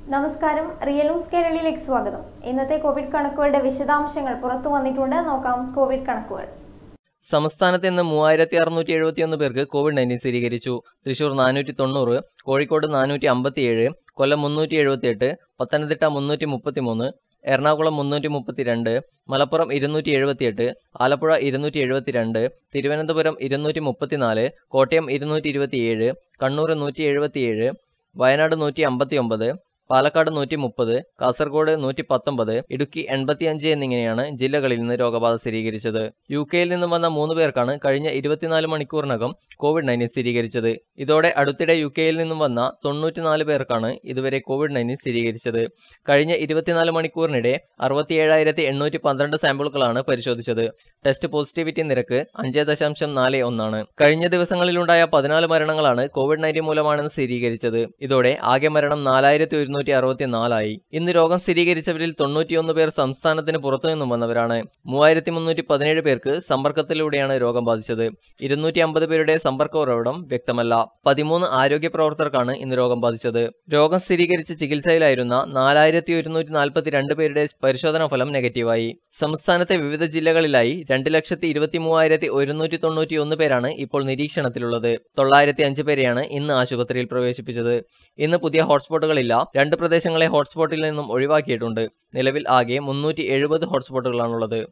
നമസ്കാരം real news കേരളയിലേക്ക് സ്വാഗതം ഇന്നത്തെ കോവിഡ് കണക്കുകളുടെ വിശദാംശങ്ങൾ പുറത്തു വന്നിട്ടുണ്ട് നോക്കാം കോവിഡ് കണക്കുകൾ സംസ്ഥാനത്ത് ഇന്ന് മൂവായിരത്തി അറുന്നൂറ്റി എഴുപത്തിയൊന്ന് പേർക്ക് കോവിഡ് നയൻറ്റീൻ സ്ഥിരീകരിച്ചു തൃശൂർ നാനൂറ്റി തൊണ്ണൂറ് കോഴിക്കോട് നാനൂറ്റി അമ്പത്തിയേഴ് കൊല്ലം മുന്നൂറ്റി എഴുപത്തിയെട്ട് പത്തനംതിട്ട മുന്നൂറ്റി മുപ്പത്തിമൂന്ന് എറണാകുളം മുന്നൂറ്റി മുപ്പത്തിരണ്ട് മലപ്പുറം ഇരുന്നൂറ്റി എഴുപത്തിയെട്ട് ആലപ്പുഴ ഇരുന്നൂറ്റി എഴുപത്തിരണ്ട് തിരുവനന്തപുരം ഇരുന്നൂറ്റി മുപ്പത്തിനാല് കോട്ടയം ഇരുന്നൂറ്റി ഇരുപത്തിയേഴ് കണ്ണൂർ നൂറ്റി എഴുപത്തിയേഴ് വയനാട് നൂറ്റി അമ്പത്തി ഒമ്പത് പാലക്കാട് നൂറ്റി മുപ്പത് കാസർഗോഡ് നൂറ്റി പത്തൊമ്പത് ഇടുക്കി എൺപത്തിയഞ്ച് എന്നിങ്ങനെയാണ് ജില്ലകളിൽ നിന്ന് രോഗബാധ സ്ഥിരീകരിച്ചത് യു കെയിൽ നിന്നും വന്ന മൂന്ന് പേർക്കാണ് കഴിഞ്ഞ ഇരുപത്തിനാല് മണിക്കൂറിനകം കോവിഡ് നയൻറ്റീൻ സ്ഥിരീകരിച്ചത് ഇതോടെ അടുത്തിടെ യു കെയിൽ നിന്നും വന്ന തൊണ്ണൂറ്റിനാല് പേർക്കാണ് ഇതുവരെ കോവിഡ് നയൻറ്റീൻ സ്ഥിരീകരിച്ചത് കഴിഞ്ഞ ഇരുപത്തിനാല് മണിക്കൂറിനിടെ അറുപത്തിയേഴായിരത്തി എണ്ണൂറ്റി പന്ത്രണ്ട് സാമ്പിളുകളാണ് പരിശോധിച്ചത് ടെസ്റ്റ് പോസിറ്റിവിറ്റി നിരക്ക് അഞ്ച് ദശാംശം നാല് ഒന്നാണ് കഴിഞ്ഞ ദിവസങ്ങളിലുണ്ടായ പതിനാല് മരണങ്ങളാണ് കോവിഡ് നയൻറ്റീൻ മൂലമാണെന്ന് സ്ഥിരീകരിച്ചത് ഇതോടെ ആകെ മരണം നാലായിരത്തി ഒരുന്നൂറ്റി അറുപത്തിനാലായി ഇന്ന് രോഗം സ്ഥിരീകരിച്ചവരിൽ തൊണ്ണൂറ്റിയൊന്ന് പേർ സംസ്ഥാനത്തിന് പുറത്തുനിന്നും വന്നവരാണ് മൂവായിരത്തി മുന്നൂറ്റി പതിനേഴ് പേർക്ക് സമ്പർക്കത്തിലൂടെയാണ് രോഗം ബാധിച്ചത് ഇരുന്നൂറ്റി അമ്പത് പേരുടെ സമ്പർക്ക ഉറവിടം വ്യക്തമല്ല പതിമൂന്ന് ആരോഗ്യ പ്രവർത്തകർക്കാണ് ഇന്ന് രോഗം ബാധിച്ചത് രോഗം സ്ഥിരീകരിച്ച് ചികിത്സയിലായിരുന്ന നാലായിരത്തി ഒരുന്നൂറ്റി നാൽപ്പത്തിരണ്ട് പേരുടെ പരിശോധനാ ഫലം നെഗറ്റീവായി സംസ്ഥാനത്തെ വിവിധ ജില്ലകളിലായി രണ്ട് ലക്ഷത്തി ഇരുപത്തി മൂവായിരത്തി ഒരുന്നൂറ്റി തൊണ്ണൂറ്റി ഒന്ന് പേരാണ് ഇപ്പോൾ നിരീക്ഷണത്തിലുള്ളത് തൊള്ളായിരത്തി അഞ്ച് പേരെയാണ് ഇന്ന് ആശുപത്രിയിൽ പ്രവേശിപ്പിച്ചത് ഇന്ന് പുതിയ ഹോട്ട്സ്പോട്ടുകളില്ല രണ്ട് പ്രദേശങ്ങളെ ഹോട്ട്സ്പോട്ടിൽ നിന്നും ഒഴിവാക്കിയിട്ടുണ്ട് നിലവിൽ ആകെ മുന്നൂറ്റി എഴുപത് ഹോട്ട്സ്പോട്ടുകളാണുള്ളത്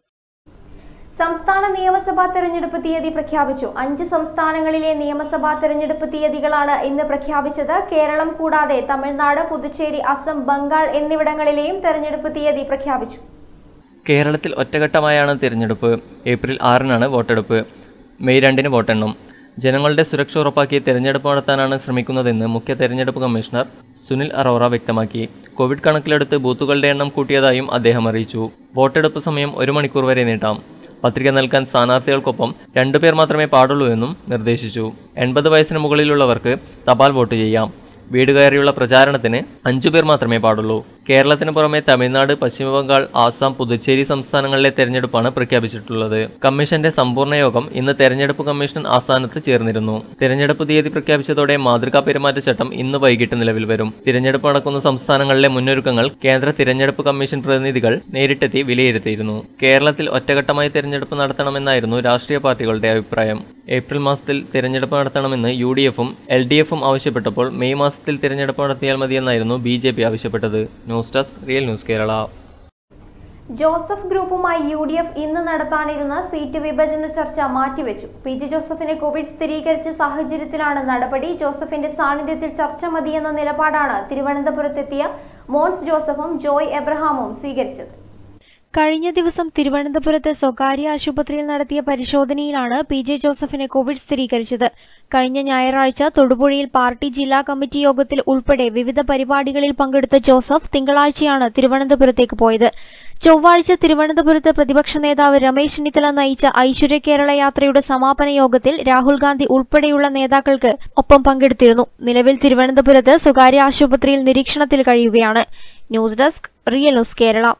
സംസ്ഥാന നിയമസഭാ തെരഞ്ഞെടുപ്പ് തീയതി പ്രഖ്യാപിച്ചു അഞ്ച് സംസ്ഥാനങ്ങളിലെ നിയമസഭാ തെരഞ്ഞെടുപ്പ് തീയതികളാണ് ഇന്ന് പ്രഖ്യാപിച്ചത് കേരളം കൂടാതെ തമിഴ്നാട് പുതുച്ചേരി അസം ബംഗാൾ എന്നിവിടങ്ങളിലെയും തെരഞ്ഞെടുപ്പ് തീയതി പ്രഖ്യാപിച്ചു കേരളത്തിൽ ഒറ്റഘട്ടമായാണ് തിരഞ്ഞെടുപ്പ് ഏപ്രിൽ ആറിനാണ് വോട്ടെടുപ്പ് മെയ് രണ്ടിന് വോട്ടെണ്ണും ജനങ്ങളുടെ സുരക്ഷ ഉറപ്പാക്കി തിരഞ്ഞെടുപ്പ് നടത്താനാണ് ശ്രമിക്കുന്നതെന്ന് മുഖ്യ തെരഞ്ഞെടുപ്പ് കമ്മീഷണർ സുനിൽ അറോറ വ്യക്തമാക്കി കോവിഡ് കണക്കിലെടുത്ത് ബൂത്തുകളുടെ എണ്ണം കൂട്ടിയതായും അദ്ദേഹം അറിയിച്ചു വോട്ടെടുപ്പ് സമയം ഒരു മണിക്കൂർ വരെ നീട്ടാം പത്രിക നൽകാൻ സ്ഥാനാർത്ഥികൾക്കൊപ്പം രണ്ടുപേർ മാത്രമേ പാടുള്ളൂ എന്നും നിർദ്ദേശിച്ചു എൺപത് വയസ്സിന് മുകളിലുള്ളവർക്ക് തപാൽ വോട്ട് ചെയ്യാം വീട് കയറിയുള്ള പ്രചാരണത്തിന് അഞ്ചു പേർ മാത്രമേ പാടുള്ളൂ കേരളത്തിന് പുറമെ തമിഴ്നാട് പശ്ചിമബംഗാൾ ആസാം പുതുച്ചേരി സംസ്ഥാനങ്ങളിലെ തെരഞ്ഞെടുപ്പാണ് പ്രഖ്യാപിച്ചിട്ടുള്ളത് കമ്മീഷന്റെ സമ്പൂർണ്ണ യോഗം ഇന്ന് തെരഞ്ഞെടുപ്പ് കമ്മീഷൻ ആസ്ഥാനത്ത് ചേർന്നിരുന്നു തെരഞ്ഞെടുപ്പ് തീയതി പ്രഖ്യാപിച്ചതോടെ മാതൃകാ പെരുമാറ്റച്ചട്ടം ഇന്ന് വൈകിട്ട് നിലവിൽ വരും തിരഞ്ഞെടുപ്പ് നടക്കുന്ന സംസ്ഥാനങ്ങളിലെ മുന്നൊരുക്കങ്ങൾ കേന്ദ്ര തിരഞ്ഞെടുപ്പ് കമ്മീഷൻ പ്രതിനിധികൾ നേരിട്ടെത്തി വിലയിരുത്തിയിരുന്നു കേരളത്തിൽ ഒറ്റഘട്ടമായി തെരഞ്ഞെടുപ്പ് നടത്തണമെന്നായിരുന്നു രാഷ്ട്രീയ പാർട്ടികളുടെ അഭിപ്രായം ഏപ്രിൽ മാസത്തിൽ തിരഞ്ഞെടുപ്പ് നടത്തണമെന്ന് യു ഡി എഫും എൽ ഡി എഫും ആവശ്യപ്പെട്ടപ്പോൾ മെയ് മാസത്തിൽ തിരഞ്ഞെടുപ്പ് നടത്തിയാൽ മതിയെന്നായിരുന്നു ബി ജെ പി ആവശ്യപ്പെട്ടത് news desk real news Kerala Joseph ഗ്രൂപ്പുമായി യു ഡി എഫ് ഇന്ന് നടത്താനിരുന്ന സീറ്റ് വിഭജന ചർച്ച മാറ്റിവെച്ചു പി ജെ ജോസഫിന് കോവിഡ് സ്ഥിരീകരിച്ച സാഹചര്യത്തിലാണ് നടപടി ജോസഫിന്റെ സാന്നിധ്യത്തിൽ ചർച്ച മതിയെന്ന നിലപാടാണ് തിരുവനന്തപുരത്തെത്തിയ മോൻസ് ജോസഫും ജോയ് എബ്രഹാമും സ്വീകരിച്ചത് കഴിഞ്ഞ ദിവസം തിരുവനന്തപുരത്ത് സ്വകാര്യ ആശുപത്രിയിൽ നടത്തിയ പരിശോധനയിലാണ് പി ജെ ജോസഫിന് കോവിഡ് സ്ഥിരീകരിച്ചത് കഴിഞ്ഞ ഞായറാഴ്ച തൊടുപുഴയിൽ പാർട്ടി ജില്ലാ കമ്മിറ്റി യോഗത്തിൽ ഉൾപ്പെടെ വിവിധ പരിപാടികളിൽ പങ്കെടുത്ത ജോസഫ് തിങ്കളാഴ്ചയാണ് തിരുവനന്തപുരത്തേക്ക് പോയത് ചൊവ്വാഴ്ച തിരുവനന്തപുരത്ത് പ്രതിപക്ഷ നേതാവ് രമേശ് ചെന്നിത്തല നയിച്ച ഐശ്വര്യ കേരള യാത്രയുടെ സമാപന യോഗത്തിൽ രാഹുൽ ഗാന്ധി ഉൾപ്പെടെയുള്ള നേതാക്കൾക്ക് ഒപ്പം പങ്കെടുത്തിരുന്നു നിലവിൽ തിരുവനന്തപുരത്ത് സ്വകാര്യ ആശുപത്രിയിൽ നിരീക്ഷണത്തിൽ കഴിയുകയാണ് news desk real news Kerala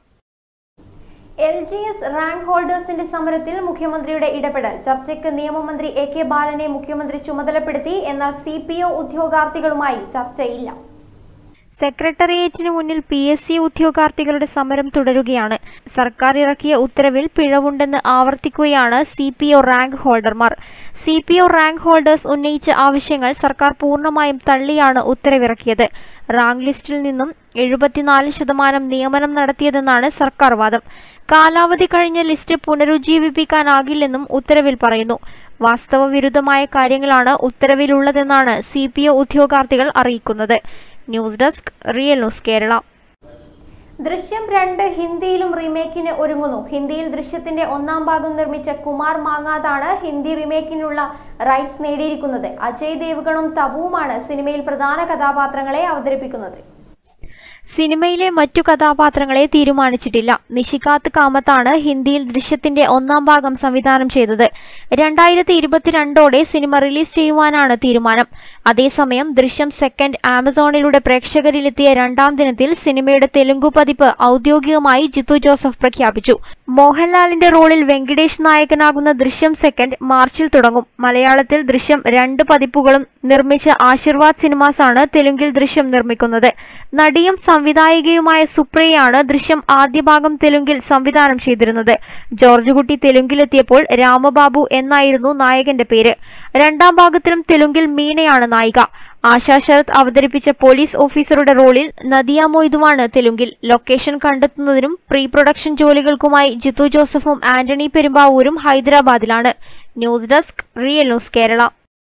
L G S rank ഹോൾഡേഴ്സിന്റെ സമരത്തിൽ മുഖ്യമന്ത്രിയുടെ ഇടപെടൽ ചർച്ചയ്ക്ക് നിയമമന്ത്രി എ കെ ബാലനെ മുഖ്യമന്ത്രി ചുമതലപ്പെടുത്തി എന്നാൽ സി പി ഒ ഉദ്യോഗാർത്ഥികളുമായി ചർച്ചയില്ല സെക്രട്ടേറിയറ്റിന് മുന്നിൽ പി എസ് സി ഉദ്യോഗാർത്ഥികളുടെ സമരം തുടരുകയാണ് സർക്കാർ ഇറക്കിയ ഉത്തരവിൽ പിഴവുണ്ടെന്ന് ആവർത്തിക്കുകയാണ് സി പി ഒ റാങ്ക് ഹോൾഡർമാർ C P O rank holders ഉന്നയിച്ച ആവശ്യങ്ങൾ സർക്കാർ പൂർണ്ണമായും തള്ളിയാണ് ഉത്തരവിറക്കിയത് റാങ്ക് ലിസ്റ്റിൽ നിന്നും എഴുപത്തിനാല് ശതമാനം നിയമനം നടത്തിയതെന്നാണ് സർക്കാർ വാദം കാലാവധി കഴിഞ്ഞ ലിസ്റ്റ് പുനരുജ്ജീവിപ്പിക്കാനാകില്ലെന്നും ഉത്തരവിൽ പറയുന്നു വാസ്തവ വിരുദ്ധമായ കാര്യങ്ങളാണ് ഉത്തരവിലുള്ളതെന്നാണ് സി പി ഒ ഉദ്യോഗാർത്ഥികൾ അറിയിക്കുന്നത് news desk real news Kerala Drishyam രണ്ട് ഹിന്ദിയിലും റീമേക്കിന് ഒരുങ്ങുന്നു ഹിന്ദിയിൽ ദൃശ്യത്തിന്റെ ഒന്നാം ഭാഗം നിർമ്മിച്ച കുമാർ മാങ്ങാതാണ് ഹിന്ദി റീമേക്കിനുള്ള റൈറ്റ്സ് നേടിയിരിക്കുന്നത് അജയ് ദേവ്ഗണും തബുവുമാണ് സിനിമയിൽ പ്രധാന കഥാപാത്രങ്ങളെ അവതരിപ്പിക്കുന്നത് സിനിമയിലെ മറ്റു കഥാപാത്രങ്ങളെ തീരുമാനിച്ചിട്ടില്ല നിഷികാത്ത് കാമത്താണ് ഹിന്ദിയിൽ ദൃശ്യത്തിന്റെ ഒന്നാം ഭാഗം സംവിധാനം ചെയ്തത് രണ്ടായിരത്തി ഇരുപത്തിരണ്ടോടെ സിനിമ റിലീസ് ചെയ്യുവാനാണ് തീരുമാനം അതേസമയം ദൃശ്യം സെക്കൻഡ് ആമസോണിലൂടെ പ്രേക്ഷകരിലെത്തിയ രണ്ടാം ദിനത്തിൽ സിനിമയുടെ തെലുങ്കു പതിപ്പ് ഔദ്യോഗികമായി ജിത്തു ജോസഫ് പ്രഖ്യാപിച്ചു മോഹൻലാലിന്റെ റോളിൽ വെങ്കിടേഷ് നായകനാകുന്ന ദൃശ്യം സെക്കൻഡ് മാർച്ചിൽ തുടങ്ങും മലയാളത്തിൽ ദൃശ്യം രണ്ട് പതിപ്പുകളും നിർമ്മിച്ച ആശീർവാദ് സിനിമാസാണ് തെലുങ്കിൽ ദൃശ്യം നിർമ്മിക്കുന്നത് നടിയും സംവിധായികയുമായ സുപ്രിയയാണ് ദൃശ്യം ആദ്യ ഭാഗം തെലുങ്കിൽ സംവിധാനം ചെയ്തിരുന്നത് ജോർജ് കുട്ടി തെലുങ്കിലെത്തിയപ്പോൾ രാമബാബു എന്നായിരുന്നു നായകന്റെ പേര് രണ്ടാം ഭാഗത്തിലും തെലുങ്കിൽ മീനയാണ് നായിക ആശാ ശരത് അവതരിപ്പിച്ച പോലീസ് ഓഫീസറുടെ റോളിൽ നദിയ മൊയ്തുവാണ് തെലുങ്കിൽ ലൊക്കേഷൻ കണ്ടെത്തുന്നതിനും പ്രീ പ്രൊഡക്ഷൻ ജോലികൾക്കുമായി ജിത്തു ജോസഫും ആന്റണി പെരുമ്പാവൂരും ഹൈദരാബാദിലാണ് news desk real news Kerala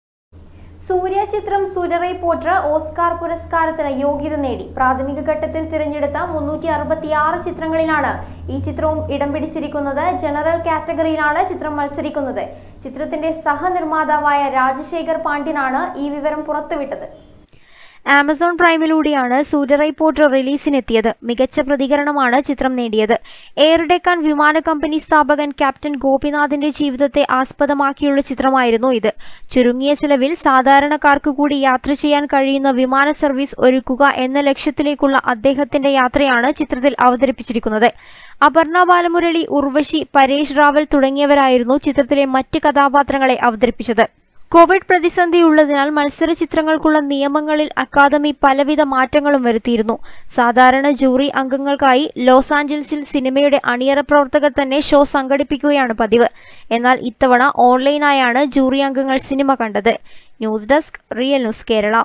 Suriya ചിത്രം സുരറൈ പോട്ടർ ഓസ്കാർ പുരസ്കാരത്തിന് യോഗ്യത നേടി പ്രാഥമിക ഘട്ടത്തിൽ തിരഞ്ഞെടുത്ത മുന്നൂറ്റി അറുപത്തിയാറ് ചിത്രങ്ങളിലാണ് ഈ ചിത്രവും ഇടം പിടിച്ചിരിക്കുന്നത് ജനറൽ കാറ്റഗറിയിലാണ് ചിത്രം മത്സരിക്കുന്നത് ചിത്രത്തിന്റെ സഹനിർമ്മാതാവായ രാജശേഖർ പാണ്ഡ്യനാണ് ഈ വിവരം പുറത്തുവിട്ടത് ആമസോൺ പ്രൈമിലൂടെയാണ് സൂര്യറൈ പോർട്ടർ റിലീസിനെത്തിയത് മികച്ച പ്രതികരണമാണ് ചിത്രം നേടിയത് എയർ ഡെക്കാൻ വിമാന കമ്പനി സ്ഥാപകൻ ക്യാപ്റ്റൻ ഗോപിനാഥിന്റെ ജീവിതത്തെ ആസ്പദമാക്കിയുള്ള ചിത്രമായിരുന്നു ഇത് ചുരുങ്ങിയ ചെലവിൽ സാധാരണക്കാർക്ക് കൂടി യാത്ര ചെയ്യാൻ കഴിയുന്ന വിമാന സർവീസ് ഒരുക്കുക എന്ന ലക്ഷ്യത്തിലേക്കുള്ള അദ്ദേഹത്തിന്റെ യാത്രയാണ് ചിത്രത്തിൽ അവതരിപ്പിച്ചിരിക്കുന്നത് അപർണ ബാലമുരളി ഉർവശി പരേഷ് റാവൽ തുടങ്ങിയവരായിരുന്നു ചിത്രത്തിലെ മറ്റ് കഥാപാത്രങ്ങളെ അവതരിപ്പിച്ചത് കോവിഡ് പ്രതിസന്ധി ഉള്ളതിനാൽ മത്സര ചിത്രങ്ങൾക്കുള്ള നിയമങ്ങളിൽ അക്കാദമി പലവിധ മാറ്റങ്ങളും വരുത്തിയിരുന്നു സാധാരണ ജൂറി അംഗങ്ങൾക്കായി ലോസ് ആഞ്ചൽസിൽ സിനിമയുടെ അണിയറ പ്രവർത്തകർ തന്നെ ഷോ സംഘടിപ്പിക്കുകയാണ് പതിവ് എന്നാൽ ഇത്തവണ ഓൺലൈനായാണ് ജൂറി അംഗങ്ങൾ സിനിമ കണ്ടത് news desk real news Kerala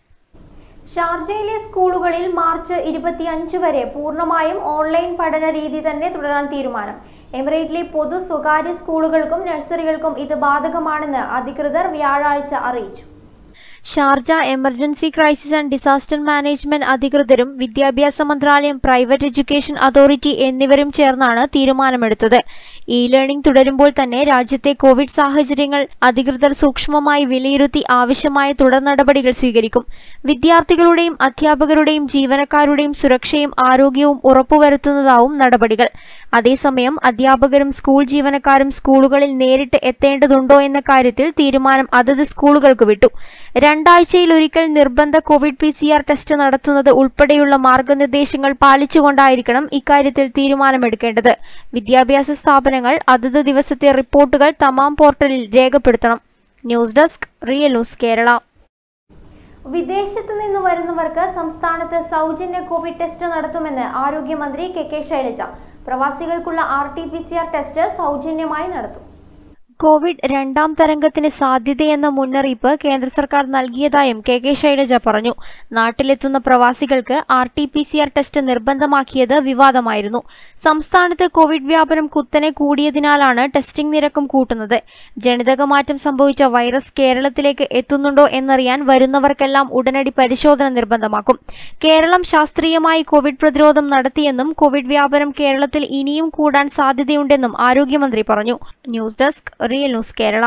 ഷാർജയിലെ സ്കൂളുകളിൽ മാർച്ച് ഇരുപത്തിയഞ്ച് വരെ പൂർണ്ണമായും ഓൺലൈൻ പഠന രീതി തന്നെ തുടരാൻ തീരുമാനം എമിറേറ്റിലെ പൊതു സ്വകാര്യ സ്കൂളുകൾക്കും നഴ്സറികൾക്കും ഇത് ബാധകമാണെന്ന് അധികൃതർ വ്യാഴാഴ്ച അറിയിച്ചു Sharjah emergency crisis and disaster management അധികൃതരും വിദ്യാഭ്യാസ മന്ത്രാലയം പ്രൈവറ്റ് എഡ്യൂക്കേഷൻ അതോറിറ്റി എന്നിവരും ചേർന്നാണ് തീരുമാനമെടുത്തത് ഇ ലേണിംഗ് തുടരുമ്പോൾ തന്നെ രാജ്യത്തെ കോവിഡ് സാഹചര്യങ്ങൾ അധികൃതർ സൂക്ഷ്മമായി വിലയിരുത്തി ആവശ്യമായ തുടർ നടപടികൾ സ്വീകരിക്കും വിദ്യാർത്ഥികളുടെയും അധ്യാപകരുടെയും ജീവനക്കാരുടെയും സുരക്ഷയും ആരോഗ്യവും ഉറപ്പുവരുത്തുന്നതാവും നടപടികൾ അതേസമയം അധ്യാപകരും സ്കൂൾ ജീവനക്കാരും സ്കൂളുകളിൽ നേരിട്ട് എത്തേണ്ടതുണ്ടോ എന്ന കാര്യത്തിൽ തീരുമാനം അതത് സ്കൂളുകൾക്ക് വിട്ടു രണ്ടാഴ്ചയിൽ ഒരിക്കൽ നിർബന്ധ covid P C R test നടത്തുന്നത് ഉൾപ്പെടെയുള്ള മാർഗനിർദ്ദേശങ്ങൾ പാലിച്ചുകൊണ്ടായിരിക്കണം ഇക്കാര്യത്തിൽ തീരുമാനമെടുക്കേണ്ടത് വിദ്യാഭ്യാസ സ്ഥാപനങ്ങൾ അതത് ദിവസത്തെ റിപ്പോർട്ടുകൾ തമാം പോർട്ടലിൽ രേഖപ്പെടുത്തണം news desk real news Kerala വിദേശത്ത് നിന്ന് വരുന്നവർക്ക് സംസ്ഥാനത്ത് സൗജന്യ കോവിഡ് ടെസ്റ്റ് നടത്തുമെന്ന് ആരോഗ്യമന്ത്രി കെ കെ ശൈലജ പ്രവാസികൾക്കുള്ള R T P C R test സൗജന്യമായി നടത്തും കോവിഡ് രണ്ടാം തരംഗത്തിന് സാധ്യതയെന്ന മുന്നറിയിപ്പ് കേന്ദ്ര സർക്കാർ നൽകിയതായും കെ കെ ശൈലജ പറഞ്ഞു നാട്ടിലെത്തുന്ന പ്രവാസികൾക്ക് R T P C R test നിർബന്ധമാക്കിയത് വിവാദമായിരുന്നു സംസ്ഥാനത്ത് കോവിഡ് വ്യാപനം കുത്തനെ കൂടിയതിനാലാണ് ടെസ്റ്റിംഗ് നിരക്കും കൂട്ടുന്നത് ജനിതകമാറ്റം സംഭവിച്ച വൈറസ് കേരളത്തിലേക്ക് എത്തുന്നുണ്ടോ എന്നറിയാൻ വരുന്നവർക്കെല്ലാം ഉടനടി പരിശോധന നിർബന്ധമാക്കും കേരളം ശാസ്ത്രീയമായി കോവിഡ് പ്രതിരോധം നടത്തിയെന്നും കോവിഡ് വ്യാപനം കേരളത്തിൽ ഇനിയും കൂടാൻ സാധ്യതയുണ്ടെന്നും ആരോഗ്യമന്ത്രി പറഞ്ഞു news desk real news Kerala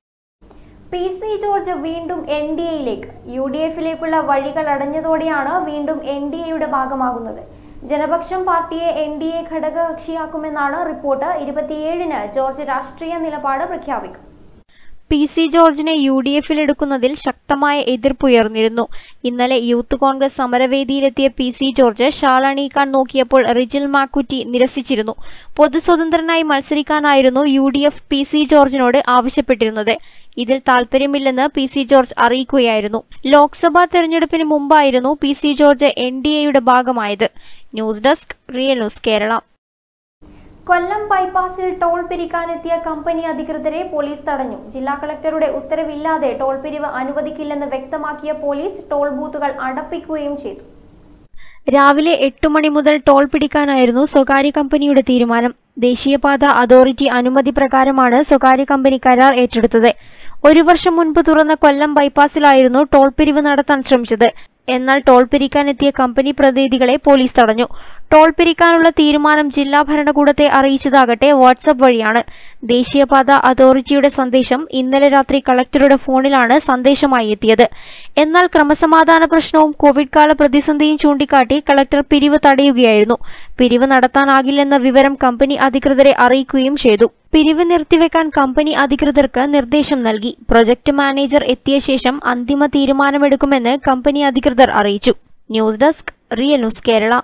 P C George വീണ്ടും എൻ ഡി എയിലേക്ക് യു ഡി എഫിലേക്കുള്ള വഴികൾ അടഞ്ഞതോടെയാണ് വീണ്ടും എൻ ഡി എയുടെ ഭാഗമാകുന്നത് ജനപക്ഷം പാർട്ടിയെ എൻ ഡി എ ഘടകകക്ഷിയാക്കുമെന്നാണ് റിപ്പോർട്ട് ഇരുപത്തിയേഴിന് ജോർജ് രാഷ്ട്രീയ നിലപാട് പ്രഖ്യാപിക്കും പി സി ജോർജിനെ യു ഡി എഫിൽ എടുക്കുന്നതിൽ ശക്തമായ എതിർപ്പുയർന്നിരുന്നു ഇന്നലെ യൂത്ത് കോൺഗ്രസ് സമരവേദിയിലെത്തിയ പി സി ജോർജ് ഷാൾ അണിയിക്കാൻ നോക്കിയപ്പോൾ റിജിൽ മാക്കുറ്റി നിരസിച്ചിരുന്നു പൊതുസ്വതന്ത്രനായി മത്സരിക്കാനായിരുന്നു U D F P C ജോർജിനോട് ആവശ്യപ്പെട്ടിരുന്നത് ഇതിൽ താൽപ്പര്യമില്ലെന്ന് പി സി ജോർജ് അറിയിക്കുകയായിരുന്നു ലോക്സഭാ തെരഞ്ഞെടുപ്പിന് മുമ്പായിരുന്നു P C George N D എയുടെ ഭാഗമായത് news desk real news Kerala Kollam ബൈപ്പാസിൽ ടോൾ പിരിക്കാനെത്തിയ കമ്പനി അധികൃതരെ പോലീസ് തടഞ്ഞു ജില്ലാ കളക്ടറുടെ ഉത്തരവില്ലാതെ ടോൾ പിരിവ് അനുവദിക്കില്ലെന്ന് വ്യക്തമാക്കിയ പോലീസ് ടോൾ ബൂത്തുകൾ അടപ്പിക്കുകയും ചെയ്തു രാവിലെ എട്ട് മണി മുതൽ ടോൾ പിടിക്കാനായിരുന്നു സ്വകാര്യ കമ്പനിയുടെ തീരുമാനം ദേശീയപാത അതോറിറ്റി അനുമതി പ്രകാരമാണ് സ്വകാര്യ കമ്പനി കരാർ ഏറ്റെടുത്തത് ഒരു വർഷം മുൻപ് തുറന്ന കൊല്ലം ബൈപ്പാസിലായിരുന്നു ടോൾ പിരിവ് നടത്താൻ ശ്രമിച്ചത് എന്നാൽ ടോൾ പിരിക്കാനെത്തിയ കമ്പനി പ്രതിനിധികളെ പോലീസ് തടഞ്ഞു ടോൾ പിരിക്കാനുള്ള തീരുമാനം ജില്ലാ ഭരണകൂടത്തെ അറിയിച്ചതാകട്ടെ വാട്സപ്പ് വഴിയാണ് ദേശീയപാത അതോറിറ്റിയുടെ സന്ദേശം ഇന്നലെ രാത്രി കളക്ടറുടെ ഫോണിലാണ് സന്ദേശമായി എത്തിയത് എന്നാൽ ക്രമസമാധാന പ്രശ്നവും കോവിഡ് കാല പ്രതിസന്ധിയും ചൂണ്ടിക്കാട്ടി കളക്ടർ പിരിവ് തടയുകയായിരുന്നു പിരിവ് നടത്താനാകില്ലെന്ന വിവരം കമ്പനി അധികൃതരെ അറിയിക്കുകയും ചെയ്തു പിരിവ് നിർത്തിവെക്കാൻ കമ്പനി അധികൃതർക്ക് നിർദ്ദേശം നൽകി പ്രൊജക്ട് മാനേജർ എത്തിയ ശേഷം അന്തിമ തീരുമാനമെടുക്കുമെന്ന് കമ്പനി അധികൃതർ അറിയിച്ചു news desk real news Kerala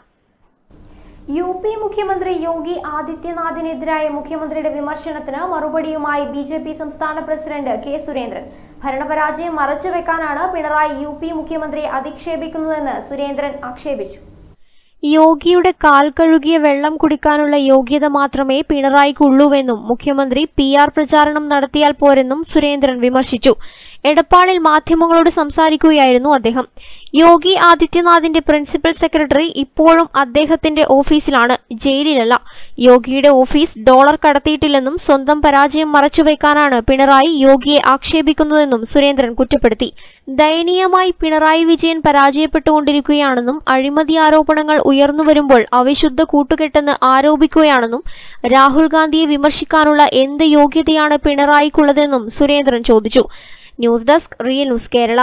U P മുഖ്യമന്ത്രി യോഗി ആദിത്യനാഥിനെതിരായ മുഖ്യമന്ത്രിയുടെ വിമർശനത്തിന് മറുപടിയുമായി ബി ജെ പി സംസ്ഥാന പ്രസിഡന്റ് കെ സുരേന്ദ്രൻ ഭരണപരാജയം മറച്ചുവെക്കാനാണ് പിണറായി യു പി മുഖ്യമന്ത്രിയെ അധിക്ഷേപിക്കുന്നതെന്ന് സുരേന്ദ്രൻ ആക്ഷേപിച്ചു യോഗിയുടെ കാൽ കഴുകിയ വെള്ളം കുടിക്കാനുള്ള യോഗ്യത മാത്രമേ പിണറായിക്കുള്ളൂവെന്നും മുഖ്യമന്ത്രി പി ആർ പ്രചാരണം നടത്തിയാൽ പോരെന്നും സുരേന്ദ്രൻ വിമർശിച്ചു എടപ്പാളിൽ മാധ്യമങ്ങളോട് സംസാരിക്കുകയായിരുന്നു അദ്ദേഹം യോഗി ആദിത്യനാഥിന്റെ പ്രിൻസിപ്പൽ സെക്രട്ടറി ഇപ്പോഴും അദ്ദേഹത്തിന്റെ ഓഫീസിലാണ് ജയിലിലല്ല യോഗിയുടെ ഓഫീസ് ഡോളർ കടത്തിയിട്ടില്ലെന്നും സ്വന്തം പരാജയം മറച്ചുവെക്കാനാണ് പിണറായി യോഗിയെ ആക്ഷേപിക്കുന്നതെന്നും സുരേന്ദ്രൻ കുറ്റപ്പെടുത്തി ദയനീയമായി പിണറായി വിജയൻ പരാജയപ്പെട്ടുകൊണ്ടിരിക്കുകയാണെന്നും അഴിമതി ആരോപണങ്ങൾ ഉയർന്നുവരുമ്പോൾ അവിശുദ്ധ കൂട്ടുകെട്ടെന്ന് ആരോപിക്കുകയാണെന്നും രാഹുൽ ഗാന്ധിയെ വിമർശിക്കാനുള്ള എന്ത് യോഗ്യതയാണ് പിണറായിക്കുള്ളതെന്നും സുരേന്ദ്രൻ ചോദിച്ചു news desk real news Kerala